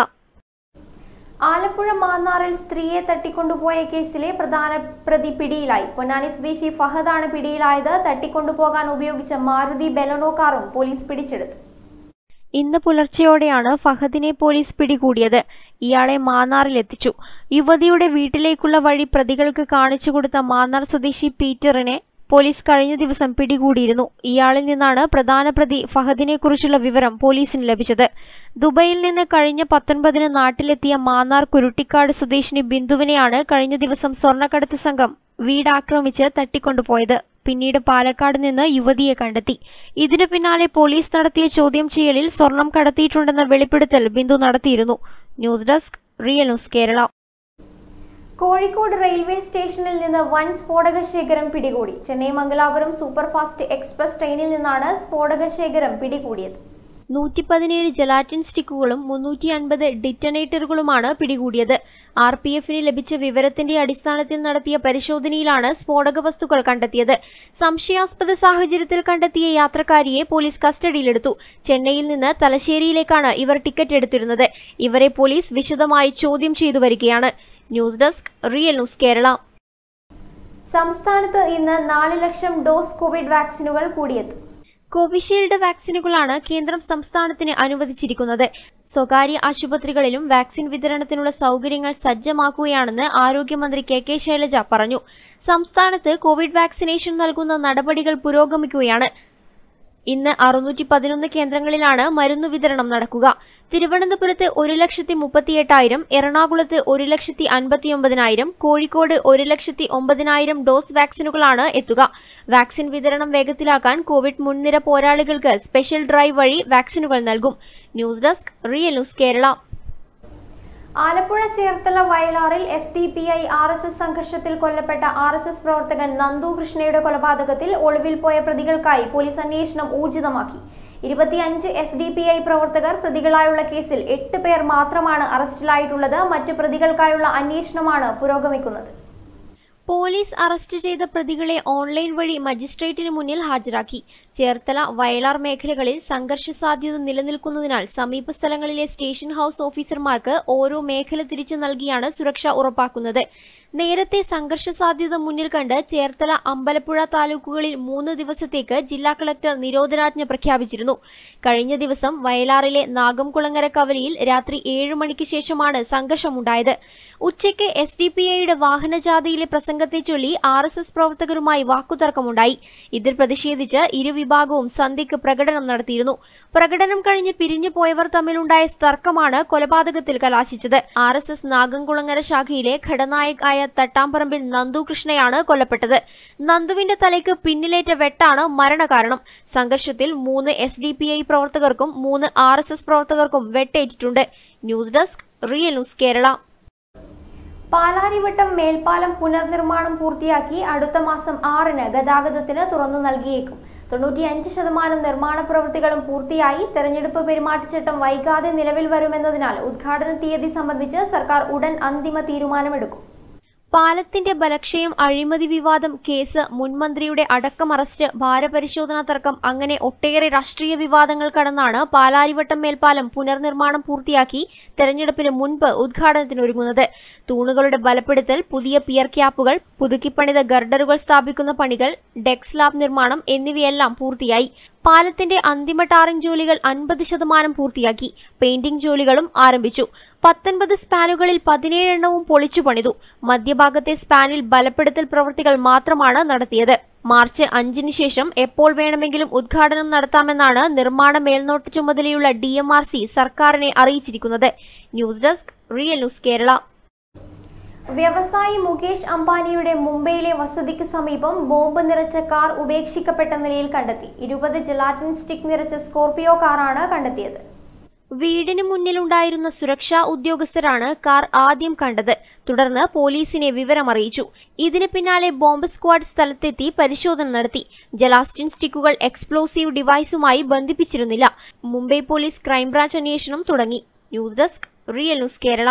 Alappuzha മാന്നാറിൽ സ്ത്രീയെ തട്ടിക്കൊണ്ടുപോയ കേസിലെ പ്രധാന പ്രതി പിടിയിലായി പൊന്നാനി സ്വദേശി ഫഹദാണ് പിടിയിലായത് തട്ടിക്കൊണ്ടുപോകാൻ ഉപയോഗിച്ച മാരുതി ബെലനോ കാറും പോലീസ് പിടിച്ചെടുത്തു ഇന്ന് പുലർച്ചെയോടെയാണ് ഫഹദിനെ പോലീസ് പിടികൂടിയത് ഇയാളെ മാന്നാറിലെത്തിച്ചു യുവതിയുടെ വീട്ടിലേക്കുള്ള വഴി പ്രതികൾക്ക് കാണിച്ചു കൊടുത്ത മാന്നാർ സ്വദേശി പീറ്ററിനെ പോലീസ് കഴിഞ്ഞ ദിവസം പിടികൂടിയിരുന്നു ഇയാളിൽ നിന്നാണ് പ്രധാന പ്രതി ഫഹദിനെക്കുറിച്ചുള്ള വിവരം പോലീസിന് ലഭിച്ചത് ദുബൈയിൽ നിന്ന് കഴിഞ്ഞ പത്തൊൻപതിന് നാട്ടിലെത്തിയ മാന്നാർ കുരുട്ടിക്കാട് സ്വദേശിനി ബിന്ദുവിനെയാണ് കഴിഞ്ഞ ദിവസം സ്വർണ്ണക്കടത്ത് സംഘം വീടാക്രമിച്ച് തട്ടിക്കൊണ്ടുപോയത് പിന്നീട് പാലക്കാട് നിന്ന് യുവതിയെ കണ്ടെത്തി ഇതിനു പിന്നാലെ പോലീസ് നടത്തിയ ചോദ്യം ചെയ്യലിൽ സ്വർണം കടത്തിയിട്ടുണ്ടെന്ന വെളിപ്പെടുത്തൽ ബിന്ദു നടത്തിയിരുന്നു news desk real news Kerala Kozhikode railway സ്റ്റേഷനിൽ നിന്ന് വൻ സ്ഫോടക ശേഖരം പിടികൂടി ചെന്നൈ മംഗലാപുരം സൂപ്പർഫാസ്റ്റ് എക്സ്പ്രസ് ട്രെയിനിൽ നിന്നാണ് സ്ഫോടക ശേഖരം പിടികൂടിയത് നൂറ്റി പതിനേഴ് ജലാറ്റിൻ സ്റ്റിക്കുകളും മുന്നൂറ്റി അൻപത് ഡിറ്റനേറ്ററുകളുമാണ് പിടികൂടിയത് ആർ പി എഫിന് ലഭിച്ച വിവരത്തിന്റെ അടിസ്ഥാനത്തിൽ നടത്തിയ പരിശോധനയിലാണ് സ്ഫോടക വസ്തുക്കൾ കണ്ടെത്തിയത് സംശയാസ്പദ സാഹചര്യത്തിൽ കണ്ടെത്തിയ യാത്രക്കാരിയെ പോലീസ് കസ്റ്റഡിയിലെടുത്തു ചെന്നൈയിൽ നിന്ന് തലശ്ശേരിയിലേക്കാണ് ഇവർ ടിക്കറ്റ് എടുത്തിരുന്നത് ഇവരെ പോലീസ് വിശദമായി ചോദ്യം ചെയ്തു വരികയാണ് news desk real news Kerala സംസ്ഥാനത്ത് ഇന്ന് നാല് ലക്ഷം ഡോസ് കോവിഡ് വാക്സിനുകൾ കൂടിയെത്തും കോവിഷീൽഡ് വാക്സിനുകളാണ് കേന്ദ്രം സംസ്ഥാനത്തിന് അനുവദിച്ചിരിക്കുന്നത് സ്വകാര്യ ആശുപത്രികളിലും വാക്സിൻ വിതരണത്തിനുള്ള സൗകര്യങ്ങൾ സജ്ജമാക്കുകയാണെന്ന് ആരോഗ്യമന്ത്രി കെ കെ ശൈലജ പറഞ്ഞു സംസ്ഥാനത്ത് കോവിഡ് വാക്സിനേഷൻ നൽകുന്ന നടപടികൾ പുരോഗമിക്കുകയാണ് ഇന്ന് അറുന്നൂറ്റി പതിനൊന്ന് കേന്ദ്രങ്ങളിലാണ് മരുന്നു വിതരണം നടക്കുക തിരുവനന്തപുരത്ത് ഒരു ലക്ഷത്തി മുപ്പത്തിയെട്ടായിരം എറണാകുളത്ത് ഒരു ലക്ഷത്തി അൻപത്തിയൊമ്പതിനായിരം കോഴിക്കോട് ഒരു ലക്ഷത്തി ഒമ്പതിനായിരം ഡോസ് വാക്സിനുകളാണ് എത്തുക വാക്സിൻ വിതരണം വേഗത്തിലാക്കാൻ കോവിഡ് മുൻനിര പോരാളികൾക്ക് സ്പെഷ്യൽ ഡ്രൈവ് വഴി വാക്സിനുകൾ നൽകും news desk real news Kerala Alappuzha Cherthala വയലാറിൽ S D P I R S S സംഘർഷത്തിൽ കൊല്ലപ്പെട്ട ആർ എസ് എസ് പ്രവർത്തകൻ നന്ദു കൃഷ്ണയുടെ കൊലപാതകത്തിൽ ഒളിവിൽ പോയ പ്രതികൾക്കായി പോലീസ് അന്വേഷണം ഊർജിതമാക്കി ഇരുപത്തിയഞ്ച് എസ് ഡി പി ഐ പ്രവർത്തകർ പ്രതികളായുള്ള കേസിൽ എട്ട് പേർ മാത്രമാണ് അറസ്റ്റിലായിട്ടുള്ളത് മറ്റ് പ്രതികൾക്കായുള്ള അന്വേഷണമാണ് പുരോഗമിക്കുന്നത് പോലീസ് അറസ്റ്റ് ചെയ്ത പ്രതികളെ ഓൺലൈൻ വഴി മജിസ്ട്രേറ്റിന് മുന്നിൽ ഹാജരാക്കി ചേർത്തല വയലാർ മേഖലകളിൽ സംഘർഷ സാധ്യത നിലനിൽക്കുന്നതിനാൽ സമീപ സ്ഥലങ്ങളിലെ സ്റ്റേഷൻ ഹൌസ് ഓഫീസർമാർക്ക് ഓരോ മേഖല തിരിച്ചു നൽകിയാണ് സുരക്ഷ ഉറപ്പാക്കുന്നത് നേരത്തെ സംഘർഷ സാധ്യത മുന്നിൽ കണ്ട് ചേർത്തല അമ്പലപ്പുഴ താലൂക്കുകളിൽ മൂന്ന് ദിവസത്തേക്ക് ജില്ലാ കളക്ടർ നിരോധനാജ്ഞ പ്രഖ്യാപിച്ചിരുന്നു കഴിഞ്ഞ ദിവസം വയലാറിലെ നാഗംകുളങ്ങര കവലിയിൽ രാത്രി ഏഴ് മണിക്ക് ശേഷമാണ് സംഘർഷമുണ്ടായത് ഉച്ചയ്ക്ക് എസ് ഡി പി ഐയുടെ വാഹനജാഥയിലെ പ്രസംഗത്തെ ചൊല്ലി ആർ എസ് എസ് പ്രവർത്തകരുമായി വാക്കുതർക്കമുണ്ടായി ഇതിൽ പ്രതിഷേധിച്ച് ഇരുവിഭാഗവും സന്ധ്യയ്ക്ക് പ്രകടനം നടത്തിയിരുന്നു പ്രകടനം കഴിഞ്ഞ് പിരിഞ്ഞു പോയവർ തമ്മിലുണ്ടായ തർക്കമാണ് കൊലപാതകത്തിൽ കലാശിച്ചത് ആർ എസ് എസ് നാഗംകുളങ്ങര ശാഖയിലെ ഘടനായക് ആയ തട്ടാമ്പറമ്പിൽ നന്ദു കൃഷ്ണയാണ് കൊല്ലപ്പെട്ടത് നന്ദുവിന്റെ തലയ്ക്ക് പിന്നിലേറ്റ വെട്ടാണ് മരണകാരണം സംഘർഷത്തിൽ മൂന്ന് എസ് ഡി പി ഐ പ്രവർത്തകർക്കും മൂന്ന് ആർ എസ് എസ് പ്രവർത്തകർക്കും വെട്ടേറ്റിട്ടുണ്ട് news desk real news Kerala Palarivattom മേൽപ്പാലം പുനർനിർമ്മാണം പൂർത്തിയാക്കി അടുത്ത മാസം ആറിന് ഗതാഗതത്തിന് തുറന്നു നൽകിയേക്കും തൊണ്ണൂറ്റിയഞ്ച് ശതമാനം നിർമ്മാണ പ്രവൃത്തികളും പൂർത്തിയായി തെരഞ്ഞെടുപ്പ് പെരുമാറ്റച്ചട്ടം വൈകാതെ നിലവിൽ വരുമെന്നതിനാൽ ഉദ്ഘാടന തീയതി സംബന്ധിച്ച് സർക്കാർ ഉടൻ അന്തിമ തീരുമാനമെടുക്കും പാലത്തിന്റെ ബലക്ഷയം അഴിമതി വിവാദം കേസ് മുൻമന്ത്രിയുടെ അടക്കം അറസ്റ്റ് ഭാരപരിശോധനാ തർക്കം അങ്ങനെ ഒട്ടേറെ രാഷ്ട്രീയ വിവാദങ്ങൾ കടന്നാണ് പാലാരിവട്ടം മേൽപ്പാലം പുനർനിർമ്മാണം പൂർത്തിയാക്കി തെരഞ്ഞെടുപ്പിന് മുൻപ് ഉദ്ഘാടനത്തിനൊരുങ്ങുന്നത് തൂണുകളുടെ ബലപ്പെടുത്തൽ പുതിയ പിയർ ക്യാപ്പുകൾ പുതുക്കിപ്പണിത ഗർഡറുകൾ സ്ഥാപിക്കുന്ന പണികൾ ഡെക്ക് സ്ലാബ് നിർമ്മാണം എന്നിവയെല്ലാം പൂർത്തിയായി പാലത്തിന്റെ അന്തിമ ടാറിംഗ് ജോലികൾ അൻപത് ശതമാനം പൂർത്തിയാക്കി പെയിന്റിംഗ് ജോലികളും ആരംഭിച്ചു പത്തൊൻപത് സ്പാനുകളിൽ പതിനേഴെണ്ണവും പൊളിച്ചു പണിതു മധ്യഭാഗത്തെ സ്പാനിൽ ബലപ്പെടുത്തൽ പ്രവൃത്തികൾ മാത്രമാണ് നടത്തിയത് മാർച്ച് അഞ്ചിന് ശേഷം എപ്പോൾ വേണമെങ്കിലും ഉദ്ഘാടനം നടത്താമെന്നാണ് നിർമ്മാണ മേൽനോട്ട ചുമതലയുള്ള ഡി എം ആർ സി സർക്കാരിനെ അറിയിച്ചിരിക്കുന്നത് news desk real news Kerala വ്യവസായി മുകേഷ് അംബാനിയുടെ മുംബൈയിലെ വസതിക്ക് സമീപം ബോംബ് നിറച്ച കാർ ഉപേക്ഷിക്കപ്പെട്ട നിലയിൽ കണ്ടെത്തി ഇരുപത് ജലാറ്റിൻ സ്റ്റിക് നിറച്ച സ്കോർപിയോ കാറാണ് കണ്ടെത്തിയത് വീടിന് മുന്നിലുണ്ടായിരുന്ന സുരക്ഷാ ഉദ്യോഗസ്ഥരാണ് കാർ ആദ്യം കണ്ടത് തുടർന്ന് പോലീസിനെ വിവരമറിയിച്ചു ഇതിന് പിന്നാലെ ബോംബ് സ്ക്വാഡ് സ്ഥലത്തെത്തി പരിശോധന നടത്തി ജലാസ്റ്റിൻ സ്റ്റിക്കുകൾ എക്സ്പ്ലോസീവ് ഡിവൈസുമായി ബന്ധിപ്പിച്ചിരുന്നില്ല മുംബൈ പോലീസ് ക്രൈംബ്രാഞ്ച് അന്വേഷണം തുടങ്ങി news desk real news Kerala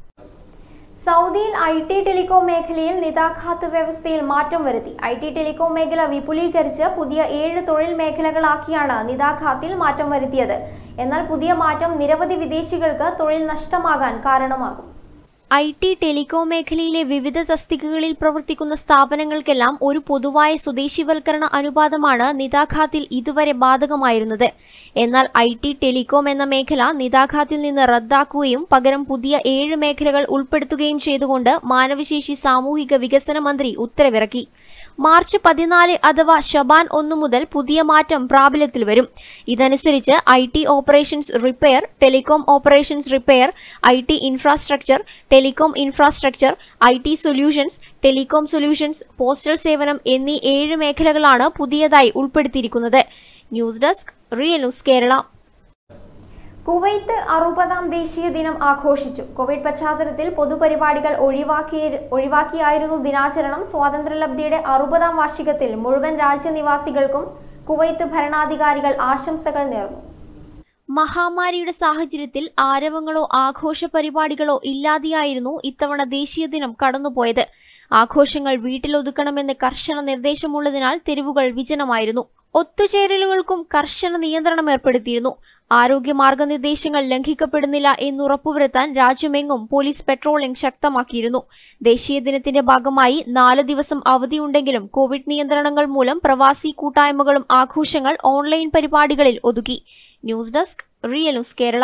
സൗദിയിൽ ഐ ടി ടെലികോം മേഖലയിൽ നിതാഘാത വ്യവസ്ഥയിൽ മാറ്റം വരുത്തി ഐ ടി ടെലികോം മേഖല വിപുലീകരിച്ച് പുതിയ ഏഴ് തൊഴിൽ മേഖലകളാക്കിയാണ് നിതാഘാത്തിൽ മാറ്റം വരുത്തിയത് എന്നാൽ പുതിയ മാറ്റം നിരവധി വിദേശികൾക്ക് തൊഴിൽ നഷ്ടമാകാൻ കാരണമാകും ഐ ടി ടെലികോം മേഖലയിലെ വിവിധ തസ്തികകളിൽ പ്രവർത്തിക്കുന്ന സ്ഥാപനങ്ങൾക്കെല്ലാം ഒരു പൊതുവായ സ്വദേശിവൽക്കരണ അനുപാതമാണ് നിതാഘാത്തിൽ ഇതുവരെ ബാധകമായിരുന്നത് എന്നാൽ ഐ ടി ടെലികോം എന്ന മേഖല നിതാഘാത്തിൽ നിന്ന് റദ്ദാക്കുകയും പകരം പുതിയ ഏഴ് മേഖലകൾ ഉൾപ്പെടുത്തുകയും ചെയ്തുകൊണ്ട് മാനവശേഷി സാമൂഹിക വികസന മന്ത്രി ഉത്തരവിറക്കി മാർച്ച് പതിനാല് അഥവാ ഷബാൻ ഒന്നു മുതൽ പുതിയ മാറ്റം പ്രാബല്യത്തിൽ വരും ഇതനുസരിച്ച് I T operations repair telecom operations repair I T infrastructure telecom infrastructure I T solutions telecom solutions postal സേവനം എന്നീ ഏഴ് മേഖലകളാണ് പുതിയതായി ഉൾപ്പെടുത്തിയിരിക്കുന്നത് news desk real news Kerala Kuwait അറുപതാം ദേശീയ ദിനം ആഘോഷിച്ചു കോവിഡ് പശ്ചാത്തലത്തിൽ പൊതുപരിപാടികൾ ഒഴിവാക്കി ഒഴിവാക്കിയായിരുന്നു ദിനാചരണം സ്വാതന്ത്ര്യലബ്ധിയുടെ അറുപതാം വാർഷികത്തിൽ മുഴുവൻ രാജ്യനിവാസികൾക്കും കുവൈത്ത് ഭരണാധികാരികൾ ആശംസകൾ നേർന്നു മഹാമാരിയുടെ സാഹചര്യത്തിൽ ആരവങ്ങളോ ആഘോഷ പരിപാടികളോ ഇല്ലാതെയായിരുന്നു ഇത്തവണ ദേശീയ ദിനം കടന്നുപോയത് ആഘോഷങ്ങൾ വീട്ടിലൊതുക്കണമെന്ന് കർശന നിർദ്ദേശമുള്ളതിനാൽ തെരുവുകൾ വിജനമായിരുന്നു ഒത്തുചേരലുകൾക്കും കർശന നിയന്ത്രണം ഏർപ്പെടുത്തിയിരുന്നു ആരോഗ്യ മാർഗനിർദ്ദേശങ്ങൾ ലംഘിക്കപ്പെടുന്നില്ല എന്നുറപ്പുവരുത്താൻ രാജ്യമെങ്ങും പോലീസ് പെട്രോളിംഗ് ശക്തമാക്കിയിരുന്നു ദേശീയ ദിനത്തിന്റെ ഭാഗമായി നാല് ദിവസം അവധിയുണ്ടെങ്കിലും കോവിഡ് നിയന്ത്രണങ്ങൾ മൂലം പ്രവാസി കൂട്ടായ്മകളും ആഘോഷങ്ങൾ ഓൺലൈൻ പരിപാടികളിൽ ഒതുക്കി news desk real news Kerala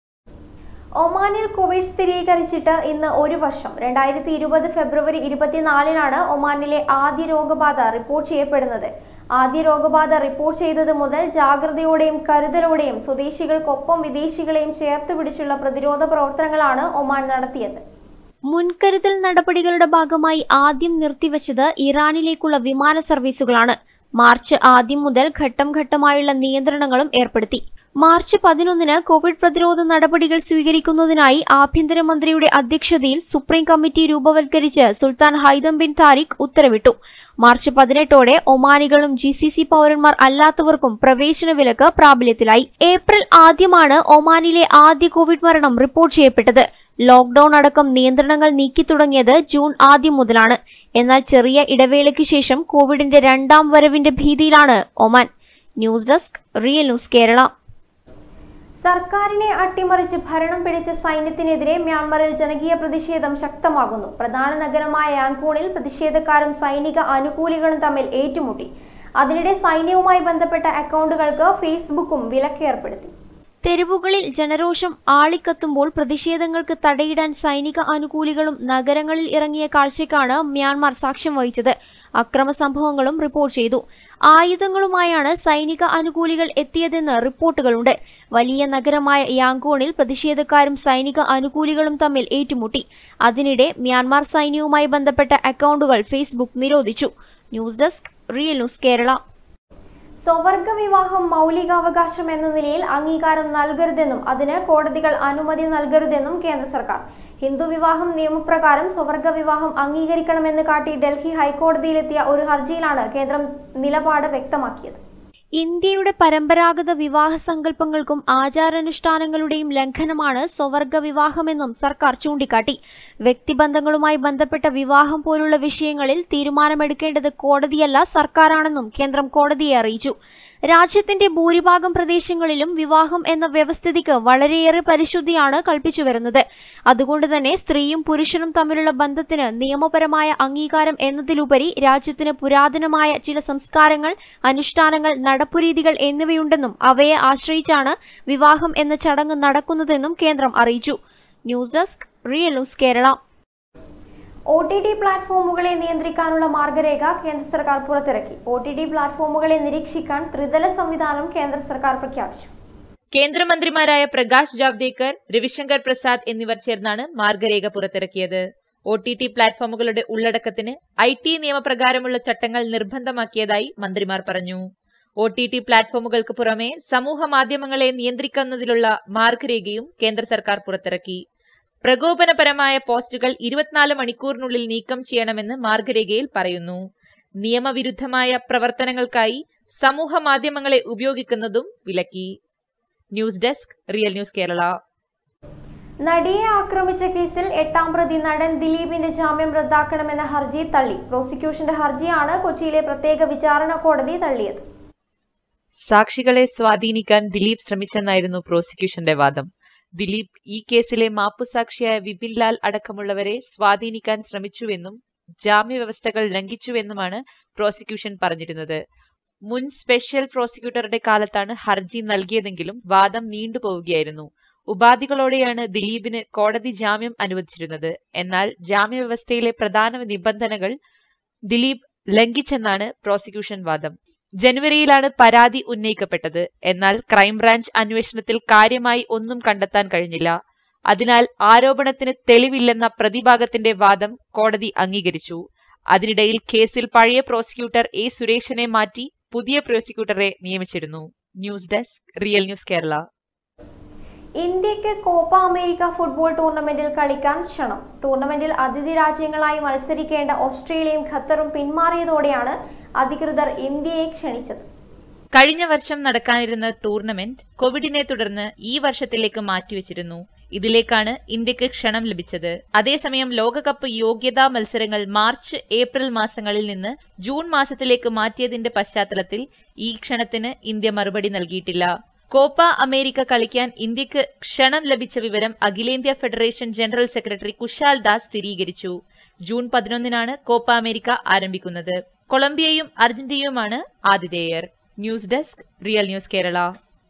ഒമാനിൽ കോവിഡ് സ്ഥിരീകരിച്ചിട്ട് ഇന്ന് ഒരു വർഷം രണ്ടായിരത്തി ഇരുപത് ഫെബ്രുവരി ഇരുപത്തിനാലിനാണ് ഒമാനിലെ ആദ്യ രോഗബാധ റിപ്പോർട്ട് ചെയ്യപ്പെടുന്നത് ആദ്യ രോഗബാധ റിപ്പോർട്ട് ചെയ്തത് മുതൽ ജാഗ്രതയോടെയും കരുതലോടെയും സ്വദേശികൾക്കൊപ്പം വിദേശികളെയും ചേർത്ത് പിടിച്ചുള്ള പ്രതിരോധ പ്രവർത്തനങ്ങളാണ് ഒമാൻ നടത്തിയത് മുൻകരുതൽ നടപടികളുടെ ഭാഗമായി ആദ്യം നിർത്തിവച്ചത് ഇറാനിലേക്കുള്ള വിമാന സർവീസുകളാണ് മാർച്ച് ആദ്യം മുതൽ ഘട്ടം ഘട്ടമായുള്ള നിയന്ത്രണങ്ങളും ഏർപ്പെടുത്തി മാർച്ച് പതിനൊന്നിന് കോവിഡ് പ്രതിരോധ നടപടികൾ സ്വീകരിക്കുന്നതിനായി ആഭ്യന്തരമന്ത്രിയുടെ അധ്യക്ഷതയിൽ സുപ്രീം കമ്മിറ്റി രൂപവൽക്കരിച്ച് സുൽത്താൻ ഹൈദം ബിൻ താരിഖ് ഉത്തരവിട്ടു മാർച്ച് പതിനെട്ടോടെ ഒമാനികളും ജി സി സി പൗരന്മാർ അല്ലാത്തവർക്കും പ്രവേശന വിലക്ക് പ്രാബല്യത്തിലായി ഏപ്രിൽ ആദ്യമാണ് ഒമാനിലെ ആദ്യ കോവിഡ് മരണം റിപ്പോർട്ട് ചെയ്യപ്പെട്ടത് ലോക്ഡൌൺ അടക്കം നിയന്ത്രണങ്ങൾ നീക്കി തുടങ്ങിയത് ജൂൺ ആദ്യം മുതലാണ് എന്നാൽ ചെറിയ ഇടവേളയ്ക്ക് ശേഷം കോവിഡിന്റെ രണ്ടാം വരവിന്റെ ഭീതിയിലാണ് Oman news desk real news Kerala സർക്കാരിനെ അട്ടിമറിച്ച് ഭരണം പിടിച്ച സൈന്യത്തിനെതിരെ മ്യാൻമറിൽ ജനകീയ പ്രതിഷേധം ശക്തമാകുന്നു പ്രധാന നഗരമായ യാങ്കൂണിൽ പ്രതിഷേധക്കാരും സൈനിക അനുകൂലികളും തമ്മിൽ ഏറ്റുമുട്ടി അതിനിടെ സൈന്യവുമായി ബന്ധപ്പെട്ട അക്കൗണ്ടുകൾക്ക് ഫേസ്ബുക്കും വിലക്കേർപ്പെടുത്തി തെരുവുകളിൽ ജനരോഷം ആളിക്കത്തുമ്പോൾ പ്രതിഷേധങ്ങൾക്ക് തടയിടാൻ സൈനിക അനുകൂലികളും നഗരങ്ങളിൽ ഇറങ്ങിയ കാഴ്ചയ്ക്കാണ് മ്യാൻമാർ സാക്ഷ്യം വഹിച്ചത് അക്രമ സംഭവങ്ങളും റിപ്പോർട്ട് ചെയ്തു ആയുധങ്ങളുമായാണ് സൈനിക അനുകൂലികൾ എത്തിയതെന്ന് റിപ്പോർട്ടുകളുണ്ട് വലിയ നഗരമായ യാങ്കോണിൽ പ്രതിഷേധക്കാരും സൈനിക അനുകൂലികളും തമ്മിൽ ഏറ്റുമുട്ടി അതിനിടെ മ്യാൻമാർ സൈന്യവുമായി ബന്ധപ്പെട്ട അക്കൗണ്ടുകൾ ഫേസ്ബുക്ക് നിരോധിച്ചു news desk real news Kerala സ്വവർഗ വിവാഹം മൗലികാവകാശം എന്ന നിലയിൽ അംഗീകാരം നൽകരുതെന്നും അതിന് കോടതികൾ അനുമതി നൽകരുതെന്നും കേന്ദ്ര സർക്കാർ ഹിന്ദു വിവാഹം നിയമപ്രകാരം സ്വവർഗ വിവാഹം അംഗീകരിക്കണമെന്ന് കാട്ടി ഡൽഹി ഹൈക്കോടതിയിലെത്തിയ ഒരു ഹർജിയിലാണ് കേന്ദ്രം നിലപാട് വ്യക്തമാക്കിയത് ഇന്ത്യയുടെ പരമ്പരാഗത വിവാഹ സങ്കല്പങ്ങൾക്കും ആചാരാനുഷ്ഠാനങ്ങളുടെയും ലംഘനമാണ് സ്വവർഗ വിവാഹമെന്നും സർക്കാർ ചൂണ്ടിക്കാട്ടി വ്യക്തിബന്ധങ്ങളുമായി ബന്ധപ്പെട്ട വിവാഹം പോലുള്ള വിഷയങ്ങളിൽ തീരുമാനമെടുക്കേണ്ടത് കോടതിയല്ല സർക്കാരാണെന്നും കേന്ദ്രം കോടതിയെ അറിയിച്ചു രാജ്യത്തിന്റെ ഭൂരിഭാഗം പ്രദേശങ്ങളിലും വിവാഹം എന്ന വ്യവസ്ഥിതിക്ക് വളരെയേറെ പരിശുദ്ധിയാണ് കൽപ്പിച്ചു വരുന്നത് അതുകൊണ്ട് തന്നെ സ്ത്രീയും പുരുഷനും തമ്മിലുള്ള ബന്ധത്തിന് നിയമപരമായ അംഗീകാരം എന്നതിലുപരി രാജ്യത്തിന് പുരാതനമായ ചില സംസ്കാരങ്ങൾ അനുഷ്ഠാനങ്ങൾ നടപ്പുരീതികൾ എന്നിവയുണ്ടെന്നും അവയെ ആശ്രയിച്ചാണ് വിവാഹം എന്ന ചടങ്ങ് നടക്കുന്നതെന്നും കേന്ദ്രം അറിയിച്ചു news desk real news Kerala O T T പ്ലാറ്റ്ഫോമുകളെ നിയന്ത്രിക്കാനുള്ള മാർഗരേഖ കേന്ദ്ര സർക്കാർ പുറത്തിറക്കി ഒ ടി ടി പ്ലാറ്റ്ഫോമുകളെ നിരീക്ഷിക്കാൻ ത്രിതല സംവിധാനം കേന്ദ്ര സർക്കാർ പ്രഖ്യാപിച്ചു കേന്ദ്രമന്ത്രിമാരായ പ്രകാശ് ജാവ്ദേക്കർ രവിശങ്കർ പ്രസാദ് എന്നിവർ ചേർന്നാണ് മാർഗരേഖ പുറത്തിറക്കിയത് ഒ ടി ടി പ്ലാറ്റ്ഫോമുകളുടെ ഉള്ളടക്കത്തിന് ഐ ടി നിയമപ്രകാരമുള്ള ചട്ടങ്ങൾ നിർബന്ധമാക്കിയതായി മന്ത്രിമാർ പറഞ്ഞു ഒ ടി ടി പ്ലാറ്റ്ഫോമുകൾക്ക് പുറമെ സമൂഹ മാധ്യമങ്ങളെ നിയന്ത്രിക്കുന്നതിലുള്ള മാർഗരേഖയും കേന്ദ്ര സർക്കാർ പുറത്തിറക്കി പ്രകോപനപരമായ പോസ്റ്റുകൾ ഇരുപത്തിനാല് മണിക്കൂറിനുള്ളിൽ നീക്കം ചെയ്യണമെന്ന് മാർഗരേഖയിൽ പറയുന്നു നിയമവിരുദ്ധമായ പ്രവർത്തനങ്ങൾക്കായി സമൂഹ മാധ്യമങ്ങളെ ഉപയോഗിക്കുന്നതും വിലക്കി news desk real news Kerala നടിയെ ആക്രമിച്ച കേസിൽ എട്ടാം പ്രതി നടൻ ദിലീപിന്റെ ജാമ്യം റദ്ദാക്കണമെന്ന ഹർജി തള്ളി പ്രോസിക്യൂഷന്റെ ഹർജിയാണ് കൊച്ചിയിലെ പ്രത്യേക വിചാരണ കോടതി തള്ളിയത് സാക്ഷികളെ സ്വാധീനിക്കാൻ ദിലീപ് ശ്രമിച്ചെന്നായിരുന്നു പ്രോസിക്യൂഷന്റെ വാദം ദിലീപ് ഈ കേസിലെ മാപ്പുസാക്ഷിയായ വിപിൻ ലാൽ അടക്കമുള്ളവരെ സ്വാധീനിക്കാൻ ശ്രമിച്ചുവെന്നും ജാമ്യവ്യവസ്ഥകൾ ലംഘിച്ചുവെന്നുമാണ് പ്രോസിക്യൂഷൻ പറഞ്ഞിരുന്നത് മുൻ സ്പെഷ്യൽ പ്രോസിക്യൂട്ടറുടെ കാലത്താണ് ഹർജി നൽകിയതെങ്കിലും വാദം നീണ്ടുപോവുകയായിരുന്നു ഉപാധികളോടെയാണ് ദിലീപിന് കോടതി ജാമ്യം അനുവദിച്ചിരുന്നത് എന്നാൽ ജാമ്യവ്യവസ്ഥയിലെ പ്രധാന നിബന്ധനകൾ ദിലീപ് ലംഘിച്ചെന്നാണ് പ്രോസിക്യൂഷൻ വാദം ജനുവരിയിലാണ് പരാതി ഉന്നയിക്കപ്പെട്ടത് എന്നാൽ ക്രൈംബ്രാഞ്ച് അന്വേഷണത്തിൽ കാര്യമായി ഒന്നും കണ്ടെത്താൻ കഴിഞ്ഞില്ല അതിനാൽ ആരോപണത്തിന് തെളിവില്ലെന്ന പ്രതിഭാഗത്തിന്റെ വാദം കോടതി അംഗീകരിച്ചു അതിനിടയിൽ കേസിൽ പഴയ പ്രോസിക്യൂട്ടർ എ സുരേഷിനെ മാറ്റി പുതിയ പ്രോസിക്യൂട്ടറെ നിയമിച്ചിരുന്നു news desk real news Kerala ഇന്ത്യക്ക് കോപ്പ അമേരിക്ക ഫുട്ബോൾ ടൂർണമെന്റിൽ കളിക്കാൻ ക്ഷണം ടൂർണമെന്റിൽ അതിഥി രാജ്യങ്ങളായി മത്സരിക്കേണ്ട ഓസ്ട്രേലിയയും ഖത്തറും പിന്മാറിയതോടെയാണ് അധികൃതർ ഇന്ത്യയെ ക്ഷണിച്ചത് കഴിഞ്ഞ വർഷം നടക്കാനിരുന്ന ടൂർണമെന്റ് കോവിഡിനെ തുടർന്ന് ഈ വർഷത്തിലേക്ക് മാറ്റിവെച്ചിരുന്നു ഇതിലേക്കാണ് ഇന്ത്യക്ക് ക്ഷണം ലഭിച്ചത് അതേസമയം ലോകകപ്പ് യോഗ്യതാ മത്സരങ്ങൾ മാർച്ച് ഏപ്രിൽ മാസങ്ങളിൽ നിന്ന് ജൂൺ മാസത്തിലേക്ക് മാറ്റിയതിന്റെ പശ്ചാത്തലത്തിൽ ഈ ക്ഷണത്തിന് ഇന്ത്യ മറുപടി നൽകിയിട്ടില്ല കോപ്പ അമേരിക്ക കളിക്കാൻ ഇന്ത്യക്ക് ക്ഷണം ലഭിച്ച വിവരം അഖിലേന്ത്യാ federation general secretary Kushal Das സ്ഥിരീകരിച്ചു ജൂൺ പതിനൊന്നിനാണ് കോപ്പ അമേരിക്ക ആരംഭിക്കുന്നത് കൊളംബിയയും അർജന്റീനയുമാണ് ആതിഥേയർ news desk real news Kerala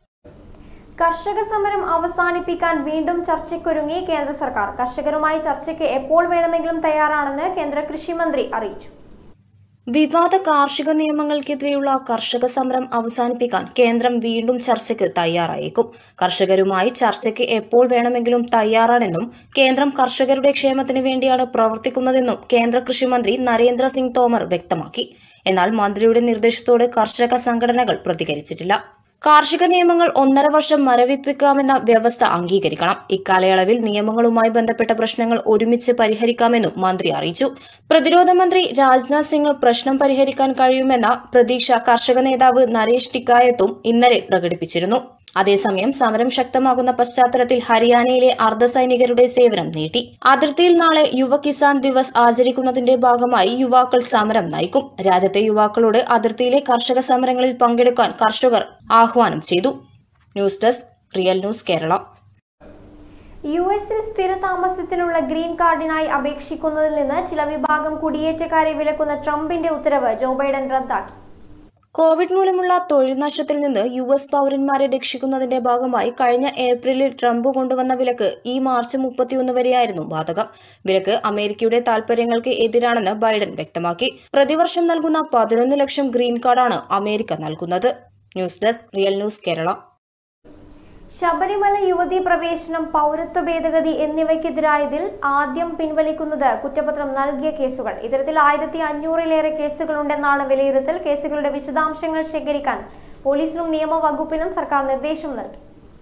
കർഷക സമരം അവസാനിപ്പിക്കാൻ വീണ്ടും ചർച്ചയ്ക്കൊരുങ്ങി കേന്ദ്ര സർക്കാർ കർഷകരുമായി ചർച്ചയ്ക്ക് എപ്പോൾ വേണമെങ്കിലും തയ്യാറാണെന്ന് കേന്ദ്ര കൃഷിമന്ത്രി അറിയിച്ചു വിവാദ കാർഷിക നിയമങ്ങൾക്കെതിരെയുള്ള കർഷക സമരം അവസാനിപ്പിക്കാൻ കേന്ദ്രം വീണ്ടും ചർച്ചയ്ക്ക് തയ്യാറായേക്കും കർഷകരുമായി ചർച്ചയ്ക്ക് എപ്പോൾ വേണമെങ്കിലും തയ്യാറാണെന്നും കേന്ദ്രം കർഷകരുടെ ക്ഷേമത്തിന് വേണ്ടിയാണ് പ്രവർത്തിക്കുന്നതെന്നും കേന്ദ്ര കൃഷിമന്ത്രി നരേന്ദ്ര സിംഗ് തോമർ വ്യക്തമാക്കി എന്നാൽ മന്ത്രിയുടെ നിർദ്ദേശത്തോട് കർഷക സംഘടനകൾ പ്രതികരിച്ചിട്ടില്ല കാർഷിക നിയമങ്ങൾ ഒന്നര വർഷം മരവിപ്പിക്കാമെന്ന വ്യവസ്ഥ അംഗീകരിക്കണം ഇക്കാലയളവിൽ നിയമങ്ങളുമായി ബന്ധപ്പെട്ട പ്രശ്നങ്ങൾ ഒരുമിച്ച് പരിഹരിക്കാമെന്നും മന്ത്രി അറിയിച്ചു പ്രതിരോധ മന്ത്രി രാജ്നാഥ് സിംഗ് പ്രശ്നം പരിഹരിക്കാൻ കഴിയുമെന്ന പ്രതീക്ഷ കർഷക നേതാവ് നരേഷ് ടിക്കായത്തും ഇന്നലെ പ്രകടിപ്പിച്ചിരുന്നു അതേസമയം സമരം ശക്തമാകുന്ന പശ്ചാത്തലത്തിൽ ഹരിയാനയിലെ അർദ്ധസൈനികരുടെ സേവനം നീട്ടി അതിർത്തിയിൽ നാളെ യുവ കിസാൻ ദിവസ് ആചരിക്കുന്നതിന്റെ ഭാഗമായി യുവാക്കൾ സമരം നയിക്കും രാജ്യത്തെ യുവാക്കളോട് അതിർത്തിയിലെ കർഷക സമരങ്ങളിൽ പങ്കെടുക്കാൻ കർഷകർ ആഹ്വാനം ചെയ്തു news desk real news Kerala U എസിൽ സ്ഥിരതാമസത്തിനുള്ള ഗ്രീൻ കാർഡിനായി അപേക്ഷിക്കുന്നതിൽ നിന്ന് ചില വിഭാഗം കുടിയേറ്റക്കാരെ വിലക്കുന്ന ട്രംപിന്റെ ഉത്തരവ് ജോ ബൈഡൻ റദ്ദാക്കി കോവിഡ് മൂലമുള്ള തൊഴിൽ നഷ്ടത്തിൽ നിന്ന് യു എസ് പൗരന്മാരെ രക്ഷിക്കുന്നതിന്റെ ഭാഗമായി കഴിഞ്ഞ ഏപ്രിലിൽ ട്രംപ് കൊണ്ടുവന്ന വിലക്ക് ഈ മാർച്ച് മുപ്പത്തിയൊന്ന് വരെയായിരുന്നു ബാധകം വിലക്ക് അമേരിക്കയുടെ താൽപര്യങ്ങൾക്ക് എതിരാണെന്ന് ബൈഡൻ വ്യക്തമാക്കി പ്രതിവർഷം നൽകുന്ന പതിനൊന്ന് ലക്ഷം ഗ്രീൻ കാർഡാണ് അമേരിക്ക നൽകുന്നത് news desk real news Kerala Sabarimala യുവതീ പ്രവേശനം പൗരത്വ ഭേദഗതി എന്നിവയ്ക്കെതിരായതിൽ ആദ്യം പിൻവലിക്കുന്നത് കുറ്റപത്രം നൽകിയ കേസുകൾ ഇത്തരത്തിൽ ആയിരത്തി അഞ്ഞൂറിലേറെ കേസുകളുണ്ടെന്നാണ് വിലയിരുത്തൽ കേസുകളുടെ വിശദാംശങ്ങൾ ശേഖരിക്കാൻ പോലീസിനും നിയമവകുപ്പിനും സർക്കാർ നിർദ്ദേശം നൽകി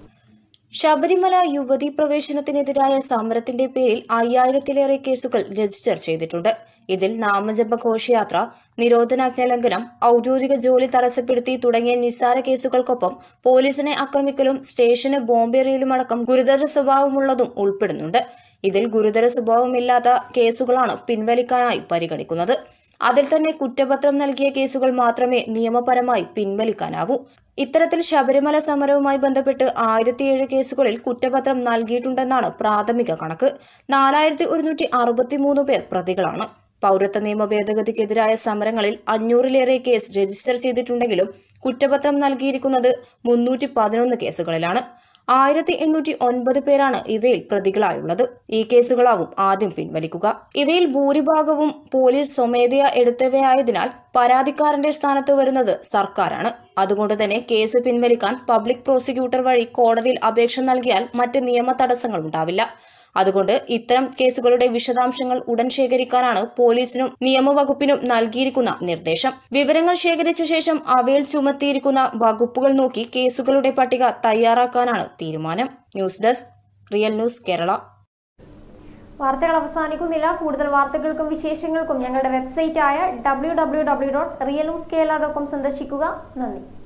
ശബരിമല യുവതീ പ്രവേശനത്തിനെതിരായ സമരത്തിന്റെ പേരിൽ അയ്യായിരത്തിലേറെ കേസുകൾ രജിസ്റ്റർ ചെയ്തിട്ടുണ്ട് ഇതിൽ നാമജപ ഘോഷയാത്ര നിരോധനാജ്ഞ ലംഘനം ഔദ്യോഗിക ജോലി തടസ്സപ്പെടുത്തി തുടങ്ങിയ നിസ്സാര കേസുകൾക്കൊപ്പം പോലീസിനെ ആക്രമിക്കലും സ്റ്റേഷന് ബോംബെറിയലുമടക്കം ഗുരുതര സ്വഭാവമുള്ളതും ഉൾപ്പെടുന്നുണ്ട് ഇതിൽ ഗുരുതര സ്വഭാവമില്ലാത്ത കേസുകളാണ് പിൻവലിക്കാനായി പരിഗണിക്കുന്നത് അതിൽ തന്നെ കുറ്റപത്രം നൽകിയ കേസുകൾ മാത്രമേ നിയമപരമായി പിൻവലിക്കാനാവൂ ഇത്തരത്തിൽ ശബരിമല സമരവുമായി ബന്ധപ്പെട്ട് ആയിരത്തിയേഴ് കേസുകളിൽ കുറ്റപത്രം നൽകിയിട്ടുണ്ടെന്നാണ് പ്രാഥമിക കണക്ക് നാലായിരത്തി ഒരുന്നൂറ്റി അറുപത്തിമൂന്ന് പേർ പ്രതികളാണ് പൗരത്വ നിയമ ഭേദഗതിക്കെതിരായ സമരങ്ങളിൽ അഞ്ഞൂറിലേറെ കേസ് രജിസ്റ്റർ ചെയ്തിട്ടുണ്ടെങ്കിലും കുറ്റപത്രം നൽകിയിരിക്കുന്നത് മുന്നൂറ്റി പതിനൊന്ന് കേസുകളിലാണ് ആയിരത്തി എണ്ണൂറ്റി ഒൻപത് പേരാണ് ഇവയിൽ പ്രതികളായുള്ളത് ഈ കേസുകളാവും ആദ്യം പിൻവലിക്കുക ഇവയിൽ ഭൂരിഭാഗവും പോലീസ് സ്വമേധയാ എടുത്തവയായതിനാൽ പരാതിക്കാരന്റെ സ്ഥാനത്ത് വരുന്നത് സർക്കാരാണ് അതുകൊണ്ട് തന്നെ കേസ് പിൻവലിക്കാൻ പബ്ലിക് പ്രോസിക്യൂട്ടർ വഴി കോടതിയിൽ അപേക്ഷ നൽകിയാൽ മറ്റ് നിയമ തടസ്സങ്ങൾ ഉണ്ടാവില്ല അതുകൊണ്ട് ഇത്തരം കേസുകളുടെ വിശദാംശങ്ങൾ ഉടൻ ശേഖരിക്കാനാണ് പോലീസിനും നിയമവകുപ്പിനും നൽകിയിരിക്കുന്ന നിർദ്ദേശം വിവരങ്ങൾ ശേഖരിച്ച ശേഷം അവയിൽ ചുമത്തിയിരിക്കുന്ന വകുപ്പുകൾ നോക്കി കേസുകളുടെ പട്ടിക തയ്യാറാക്കാനാണ് തീരുമാനം news desk real news Kerala വാർത്തകൾ അവസാനിക്കുന്നില്ല കൂടുതൽ വാർത്തകൾക്കും വിശേഷങ്ങൾക്കും ഞങ്ങളുടെ വെബ്സൈറ്റായ W W W dot real news Kerala dot com സന്ദർശിക്കുക നന്ദി